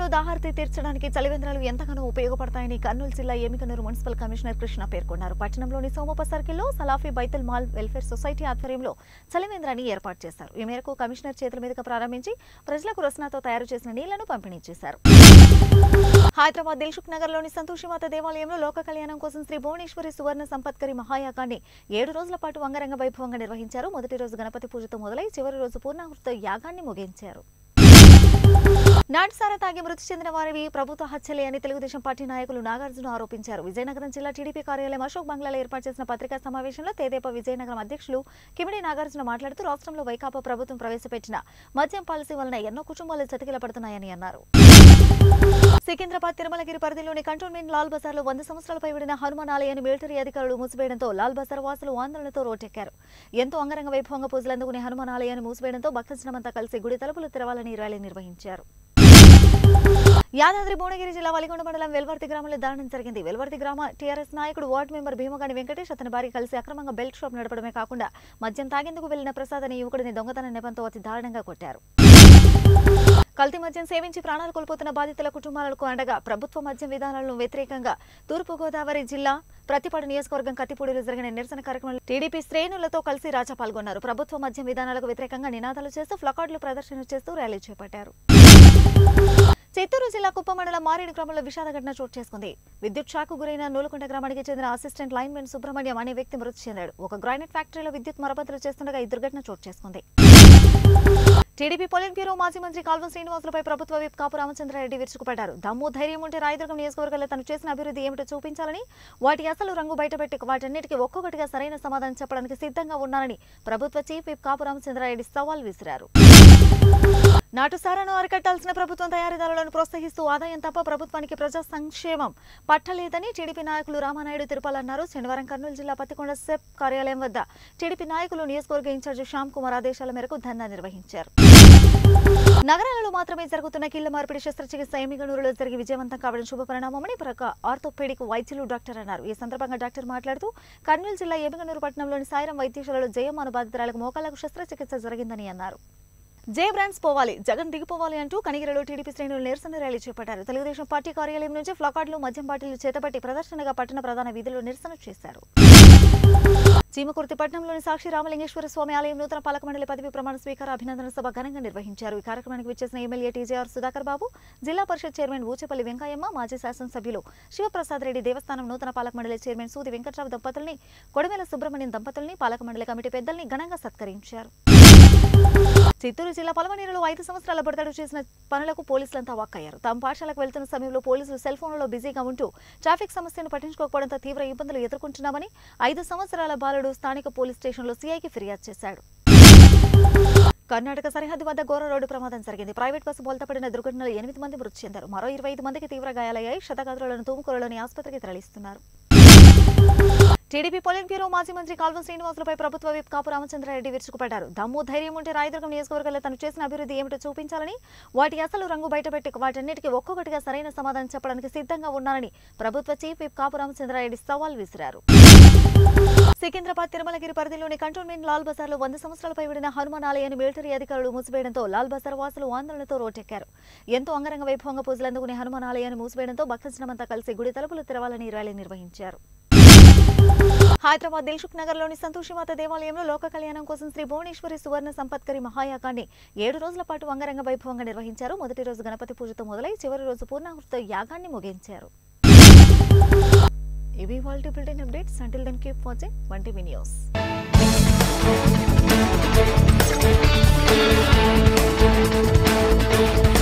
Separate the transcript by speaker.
Speaker 1: దాహార్తి తీర్చడానికి చలివేంద్రాలు ఎంతగానో ఉపయోగపడతాయని కర్నూలు జిల్లా ఎమికనూరు మున్సిపల్ కమిషనర్ కృష్ణ పేర్కొన్నారు పట్టణంలోని సోమప సర్కిల్లో సలాఫీ బైతుల్ మాల్ వెల్ఫేర్ సొసైటీ ఆధ్వర్యంలో చలివేంద్రాన్ని ఏర్పాటు చేశారు ఈ మేరకు కమిషనర్ చేతుల మీదుగా ప్రారంభించి ప్రజలకు రసనాతో తయారు చేసిన నీళ్లను పంపిణీ చేశారు హైదరాబాద్ దిల్సుఖ్ నగర్ లోని సంతోషిమాత దేవాలయంలో లోక కళ్యాణం కోసం శ్రీ భువనేశ్వరి సువర్ణ సంపత్కరి మహాయాగాన్ని ఏడు రోజుల పాటు అంగరంగ వైభవంగా నిర్వహించారు మొదటి రోజు గణపతి పూజతో మొదలై చివరి రోజు పూర్ణాహుతితో యాగాన్ని ముగించారు నాటుసారా తాగి మృతి చెందిన వారివి ప్రభుత్వ హత్యలే అని తెలుగుదేశం పార్టీ నాయకులు నాగార్జున ఆరోపించారు విజయనగరం జిల్లా టీడీపీ కార్యాలయం అశోక్ బంగ్లాలో ఏర్పాటు చేసిన పత్రికా సమావేశంలో తేదేపా విజయనగరం అధ్యక్షులు కిమిడి నాగార్జున మాట్లాడుతూ రాష్ట్రంలో వైకాపా ప్రభుత్వం ప్రవేశపెట్టిన మద్యం పాలసీ వలన ఎన్నో కుటుంబాలు చతికిల పడుతున్నాయని అన్నారు సికింద్రాబాద్ తిరుమలగిరి పరిధిలోని కంటోన్మెంట్ లాల్ బజార్లో వంద సంవత్సరాలపై విడిన హనుమాన్ ఆలయాన్ని మిలిటరీ అధికారులు మూసివేయడంతో లాల్ బజార్ వాసులు ఆందోళనతో రోడ్డెక్కారు ఎంతో అంగరంగ వైభవంగా పూజలు అందుకునే హనుమాన్ ఆలయాన్ని మూసివేయడంతో భక్తజనమంతా కలిసి గుడి తలుపులు తెరవాలని ర్యాలీ నిర్వహించారు యాదాద్రి భువనగిరి జిల్లా వలిగొండ మండలం వెల్వర్తి గ్రామంలో దారుణం జరిగింది వెల్వర్తి గ్రామ టీఆర్ఎస్ నాయకుడు వార్డు మెంబర్ భీమగాని వెంకటేష్ అతని భార్య కలిసి అక్రమంగా బెల్ట్ షాప్ నడపడమే కాకుండా మద్యం తాగేందుకు వెళ్లిన ప్రసాద్ అనే యువకుడిని దొంగతన నెపంతో అతి దారుణంగా కొట్టారు కల్తీ మద్యం సేవించి ప్రాణాలు కోల్పోతున్న బాధితుల కుటుంబాలకు అండగా ప్రభుత్వ మద్యం విధానాలను వ్యతిరేకంగా తూర్పుగోదావరి జిల్లా ప్రతిపాడు నియోజకవర్గం కత్తిపూడిలో జరిగిన నిరసన కార్యక్రమంలో టీడీపీ శ్రేణులతో కలిసి రాజా పాల్గొన్నారు ప్రభుత్వ మద్యం విధానాలకు వ్యతిరేకంగా నినాదాలు చేస్తూ ప్లకార్డులు ప్రదర్శన చేస్తూ ర్యాలీ చేపట్టారు చిత్తూరు జిల్లా కుప్ప మండలం మారేడు గ్రామంలో విషాద ఘటన చోటు చేసుకుంది విద్యుత్ షాకు గురైన నూలుకుంట గ్రామానికి చెందిన అసిస్టెంట్ లైన్మెన్ సుబ్రహ్మణ్యం అనే వ్యక్తి మృతి చెందాడు ఒక గ్రానైట్ ఫ్యాక్టరీలో విద్యుత్ మరమ్మతులు చేస్తుండగా ఈ దుర్ఘటన చోటు చేసుకుంది టీడీపీ పొలిట్ బ్యూరో మాజీ మంత్రి కాల్వ శ్రీనివాసులపై ప్రభుత్వ విప్ కాపు రామచంద్రారెడ్డి విరుచుకుపడ్డారు దమ్ము ధైర్యం ఉంటే రాయదుర్గం నియోజకవర్గంలో తను చేసిన అభివృద్ధి ఏమిటో చూపించాలని వాటి అసలు రంగు బయటపెట్టి వాటన్నిటికీ ఒక్కొక్కటిగా సరైన సమాధానం చెప్పడానికి సిద్ధంగా ఉన్నానని ప్రభుత్వ చీఫ్ విప్ కాపు రామచంద్రారెడ్డి సవాల్ విసిరారు నాటుసారాను అరికట్టాల్సిన ప్రభుత్వం తయారీదారులను ప్రోత్సహిస్తూ ఆదాయం తప్ప ప్రభుత్వానికి ప్రజా సంక్షేమం పట్టలేదని టీడీపీ నాయకులు రామానాయుడు తిరుపాలన్నారు శనివారం కర్నూలు జిల్లా పత్తికొండ సెప్ కార్యాలయం వద్ద టీడీపీ నాయకులు నియోజకవర్గ ఇన్ఛార్జి శ్యామ్ కుమార్ ఆదేశాల మేరకు ధర్నా నిర్వహించారు నగరాలలో మాత్రమే జరుగుతున్న కీళ్ల మార్పిడి శస్త్రచికిత్స ఎమిగనూరులో జరిగి విజయవంతం కావడం శుభపరిణామమని ప్రక ఆర్థోపెడిక్ వైద్యులు డాక్టర్ అన్నారు ఈ సందర్భంగా డాక్టర్ మాట్లాడుతూ కర్నూలు జిల్లా ఎమిగనూరు పట్టణంలోని సాయిరం వైద్యశాలలో జయమాను బాధితురాలకు మోకాళ్లకు శస్త్రచికిత్స జరిగిందని అన్నారు జే బ్రాండ్స్ పోవాలి జగన్ దిగిపోవాలి అంటూ కనిగిరిలో టీడీపీ శ్రేణులు నిరసన ర్యాలీ చేపట్టారు తెలుగుదేశం పార్టీ కార్యాలయం నుంచి ఫ్లకార్డులు మద్యం బాటిళ్లు చేతపట్టి ప్రదర్శనగా పట్టణ ప్రధాన వీధిలో నిరసన చేశారు చీమకుర్తి పట్టణంలోని సాక్షి రామలింగేశ్వర స్వామి ఆలయం నూతన పాలక మండలి పదవి ప్రమాణ స్వీకార అభినందన సభ ఘనంగా నిర్వహించారు ఈ కార్యక్రమానికి విచ్చేసిన ఎమ్మెల్యే టీజేఆర్ సుధాకర్ బాబు జిల్లా పరిషత్ చైర్మన్ ఊచేపల్లి వెంకయ్యమ్మ మాజీ శాసనసభ్యులు శివప్రసాద్ రెడ్డి దేవస్థానం నూతన పాలక మండలి చైర్మన్ సూది వెంకట్రావు దంపతుల్ని కొడమేల సుబ్రహ్మణ్యం దంపతుల్ని పాలక మండలి కమిటీ పెద్దల్ని ఘనంగా సత్కరించారు చిత్తూరు జిల్లా పలమనేరులో ఐదు సంవత్సరాల బడతడు చేసిన పనులకు పోలీసులంతా వాక్కయ్యారు తాము పాఠశాలకు వెళ్తున్న సమయంలో పోలీసులు సెల్ ఫోన్లలో బిజీగా ఉంటూ ట్రాఫిక్ సమస్యను పట్టించుకోకపోవడంతో తీవ్ర ఇబ్బందులు ఎదుర్కొంటున్నామని ఐదు సంవత్సరాల బాలుడు స్థానిక పోలీస్ స్టేషన్లో సీఐకి ఫిర్యాదు చేశాడు కర్ణాటక సరిహద్దు వద్ద ఘోర రోడ్డు ప్రమాదం జరిగింది ప్రైవేట్ బస్సు బోల్తపడిన దుర్ఘటనలో ఎనిమిది మంది మృతి చెందారు మరో ఇరవై ఐదు మందికి తీవ్ర గాయాలయ్యాయి శతగాత్రులను తుముకూరులోని ఆసుపత్రికి తరలిస్తున్నారు టీడీపీ పొలిట్ బ్యూరో మాజీ మంత్రి కాల్వ శ్రీనివాసులపై ప్రభుత్వ విప్ కాపు రామచంద్రారెడ్డి విరుచుకుపడ్డారు దమ్ము ధైర్యం ఉంటే రాయదుర్గం నియోజకవర్గంలో తను చేసిన అభివృద్ధి ఏమిటో చూపించాలని వాటి అసలు రంగు బయటపెట్టి వాటన్నిటికీ ఒక్కొక్కటిగా సరైన సమాధానం చెప్పడానికి సిద్ధంగా ఉన్నానని ప్రభుత్వ చీఫ్ విప్ కాపు రామచంద్రారెడ్డి సవాల్ విసిరారు సికింద్రాబాద్ తిరుమలగిరి పరిధిలోని కంటోన్మెంట్ లాల్ బజార్లో వంద సంవత్సరాలపై విడిన హనుమాన్ ఆలయాన్ని మిలిటరీ అధికారులు మూసివేయడంతో లాల్ బజార్ వాసులు ఆందోళనతో రోడ్డెక్కారు ఎంతో అంగరంగ వైభవంగా పూజలు అందుకునే హనుమాన్ ఆలయాన్ని మూసివేయడంతో భక్తజనమంతా కలిసి గుడి తలుపులు తెరవాలని ర్యాలీ నిర్వహించారు హైదరాబాద్ దిల్సుఖ్ నగర్ లోని సంతోషిమాత దేవాలయంలో లోక కళ్యాణం కోసం శ్రీ భువనేశ్వరి సువర్ణ సంపత్కరి మహాయాగాన్ని ఏడు రోజుల పాటు అంగరంగ వైభవంగా నిర్వహించారు మొదటి రోజు గణపతి పూజతో మొదలై చివరి రోజు పూర్ణాహుతితో యాగాన్ని ముగించారు ఇవి వాళ్ళ bulletin updates until then keep watching one TV news